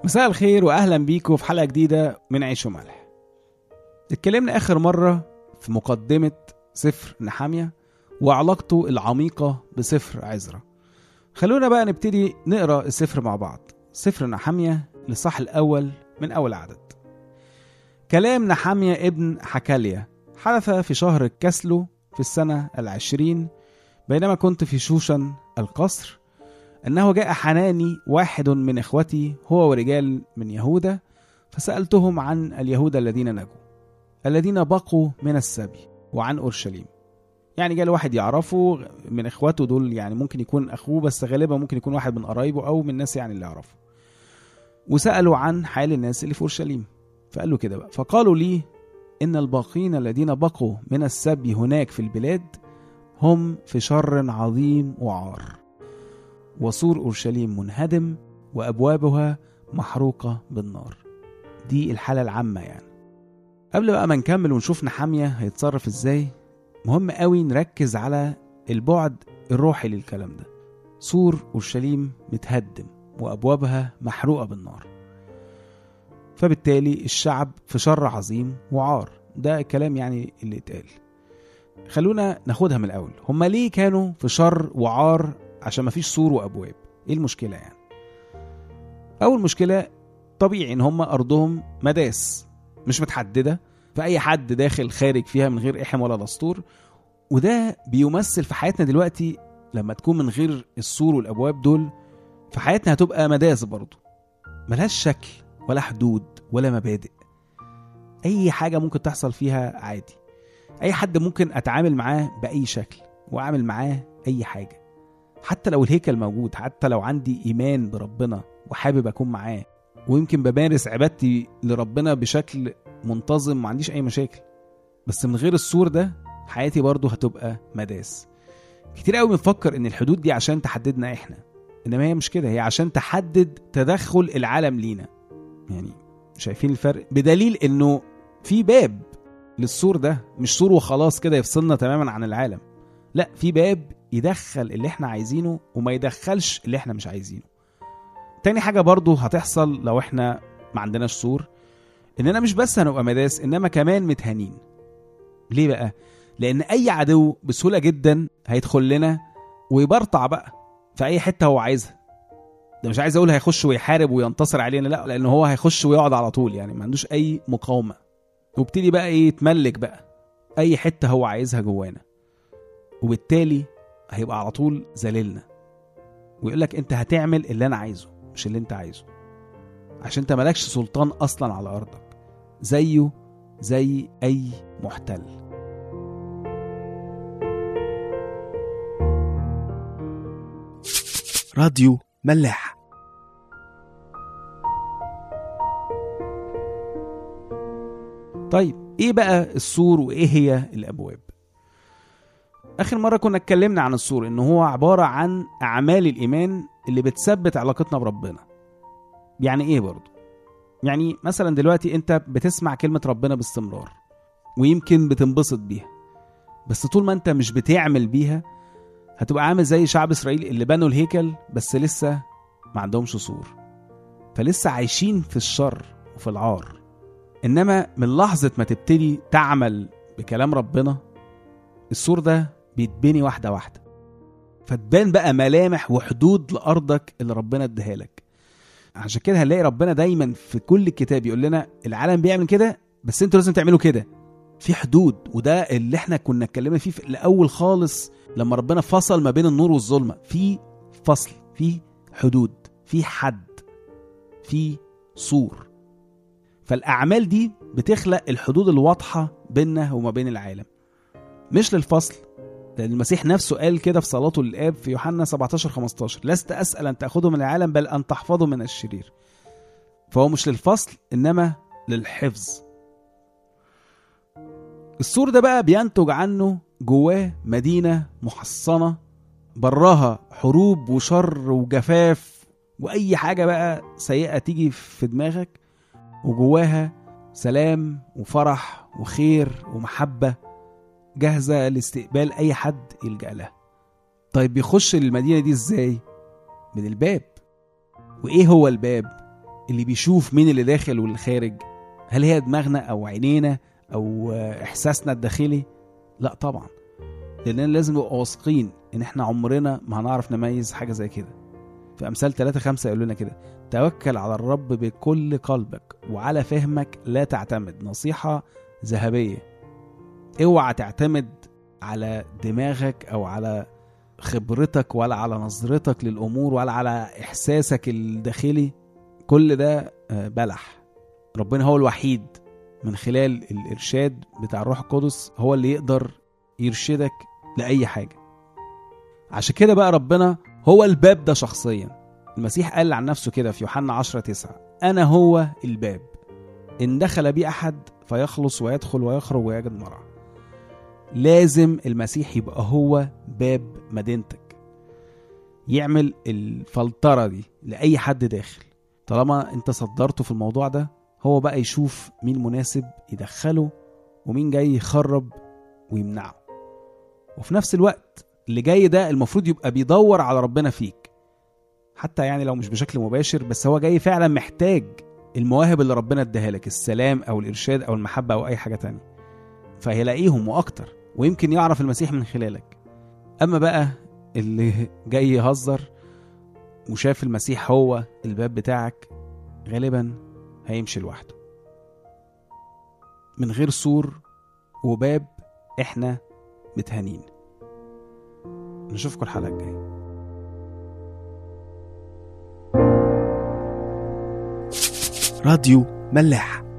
مساء الخير واهلا بيكم في حلقه جديده من عيش وملح اتكلمنا اخر مره في مقدمه سفر نحاميه وعلاقته العميقه بسفر عزرا خلونا بقى نبتدي نقرا السفر مع بعض سفر نحاميه للصح الاول من اول عدد كلام نحاميه ابن حكاليا حدث في شهر كسلو في السنه العشرين بينما كنت في شوشن القصر أنه جاء حناني واحد من إخوتي هو ورجال من يهوذا فسألتهم عن اليهود الذين نجوا الذين بقوا من السبي وعن أورشليم يعني جاء واحد يعرفه من إخواته دول يعني ممكن يكون أخوه بس غالبا ممكن يكون واحد من قرايبه أو من الناس يعني اللي يعرفه وسألوا عن حال الناس اللي في أورشليم فقال له كده بقى فقالوا لي إن الباقين الذين بقوا من السبي هناك في البلاد هم في شر عظيم وعار وسور اورشليم منهدم وابوابها محروقه بالنار دي الحاله العامه يعني قبل بقى ما نكمل ونشوف نحاميه هيتصرف ازاي مهم قوي نركز على البعد الروحي للكلام ده سور اورشليم متهدم وابوابها محروقه بالنار فبالتالي الشعب في شر عظيم وعار ده الكلام يعني اللي اتقال خلونا ناخدها من الاول هما ليه كانوا في شر وعار عشان مفيش سور وابواب ايه المشكله يعني اول مشكله طبيعي ان هم ارضهم مداس مش متحدده فاي حد داخل خارج فيها من غير احم ولا دستور وده بيمثل في حياتنا دلوقتي لما تكون من غير السور والابواب دول في حياتنا هتبقى مداس برضه ملهاش شكل ولا حدود ولا مبادئ اي حاجه ممكن تحصل فيها عادي اي حد ممكن اتعامل معاه باي شكل واعمل معاه اي حاجه حتى لو الهيكل موجود حتى لو عندي ايمان بربنا وحابب اكون معاه ويمكن بمارس عبادتي لربنا بشكل منتظم ما عنديش اي مشاكل بس من غير السور ده حياتي برضه هتبقى مداس كتير قوي بنفكر ان الحدود دي عشان تحددنا احنا انما هي مش كده هي عشان تحدد تدخل العالم لينا يعني شايفين الفرق بدليل انه في باب للسور ده مش سور وخلاص كده يفصلنا تماما عن العالم لا في باب يدخل اللي احنا عايزينه وما يدخلش اللي احنا مش عايزينه تاني حاجة برضو هتحصل لو احنا ما عندناش سور اننا مش بس هنبقى مداس انما كمان متهانين ليه بقى لان اي عدو بسهولة جدا هيدخل لنا ويبرطع بقى في اي حتة هو عايزها ده مش عايز اقول هيخش ويحارب وينتصر علينا لا لان هو هيخش ويقعد على طول يعني ما عندوش اي مقاومة وابتدي بقى ايه يتملك بقى اي حتة هو عايزها جوانا وبالتالي هيبقى على طول ذليلنا ويقول لك انت هتعمل اللي انا عايزه مش اللي انت عايزه عشان انت مالكش سلطان اصلا على ارضك زيه زي اي محتل راديو ملاح طيب ايه بقى السور وايه هي الابواب اخر مره كنا اتكلمنا عن السور ان هو عباره عن اعمال الايمان اللي بتثبت علاقتنا بربنا يعني ايه برضه يعني مثلا دلوقتي انت بتسمع كلمه ربنا باستمرار ويمكن بتنبسط بيها بس طول ما انت مش بتعمل بيها هتبقى عامل زي شعب اسرائيل اللي بنوا الهيكل بس لسه ما عندهمش سور فلسه عايشين في الشر وفي العار انما من لحظه ما تبتدي تعمل بكلام ربنا السور ده بيتبني واحده واحده فتبان بقى ملامح وحدود لارضك اللي ربنا اداها لك عشان كده هنلاقي ربنا دايما في كل الكتاب يقول لنا العالم بيعمل كده بس انتوا لازم تعملوا كده في حدود وده اللي احنا كنا اتكلمنا فيه في الاول خالص لما ربنا فصل ما بين النور والظلمه في فصل في حدود في حد في سور فالاعمال دي بتخلق الحدود الواضحه بيننا وما بين العالم مش للفصل لأن المسيح نفسه قال كده في صلاته للآب في يوحنا 17 15 لست أسأل أن تأخذه من العالم بل أن تحفظه من الشرير فهو مش للفصل إنما للحفظ السور ده بقى بينتج عنه جواه مدينة محصنة براها حروب وشر وجفاف وأي حاجة بقى سيئة تيجي في دماغك وجواها سلام وفرح وخير ومحبة جاهزة لاستقبال أي حد يلجأ لها طيب بيخش المدينة دي إزاي؟ من الباب وإيه هو الباب؟ اللي بيشوف مين اللي داخل واللي خارج هل هي دماغنا او عينينا او آه، احساسنا الداخلي لا طبعا لاننا لازم نبقى واثقين ان احنا عمرنا ما هنعرف نميز حاجه زي كده في امثال 3 5 يقول لنا كده توكل على الرب بكل قلبك وعلى فهمك لا تعتمد نصيحه ذهبيه اوعى تعتمد على دماغك او على خبرتك ولا على نظرتك للامور ولا على احساسك الداخلي كل ده آه، بلح ربنا هو الوحيد من خلال الارشاد بتاع الروح القدس هو اللي يقدر يرشدك لاي حاجه عشان كده بقى ربنا هو الباب ده شخصيا المسيح قال عن نفسه كده في يوحنا 10 9 انا هو الباب ان دخل بي احد فيخلص ويدخل ويخرج ويجد مرعى لازم المسيح يبقى هو باب مدينتك يعمل الفلترة دي لأي حد داخل طالما انت صدرته في الموضوع ده هو بقى يشوف مين مناسب يدخله ومين جاي يخرب ويمنعه وفي نفس الوقت اللي جاي ده المفروض يبقى بيدور على ربنا فيك حتى يعني لو مش بشكل مباشر بس هو جاي فعلا محتاج المواهب اللي ربنا اداها لك السلام او الارشاد او المحبه او اي حاجه تانية فهيلاقيهم واكتر ويمكن يعرف المسيح من خلالك اما بقى اللي جاي يهزر وشاف المسيح هو الباب بتاعك غالبا هيمشي لوحده من غير سور وباب احنا متهانين نشوفكم الحلقه الجايه راديو ملاح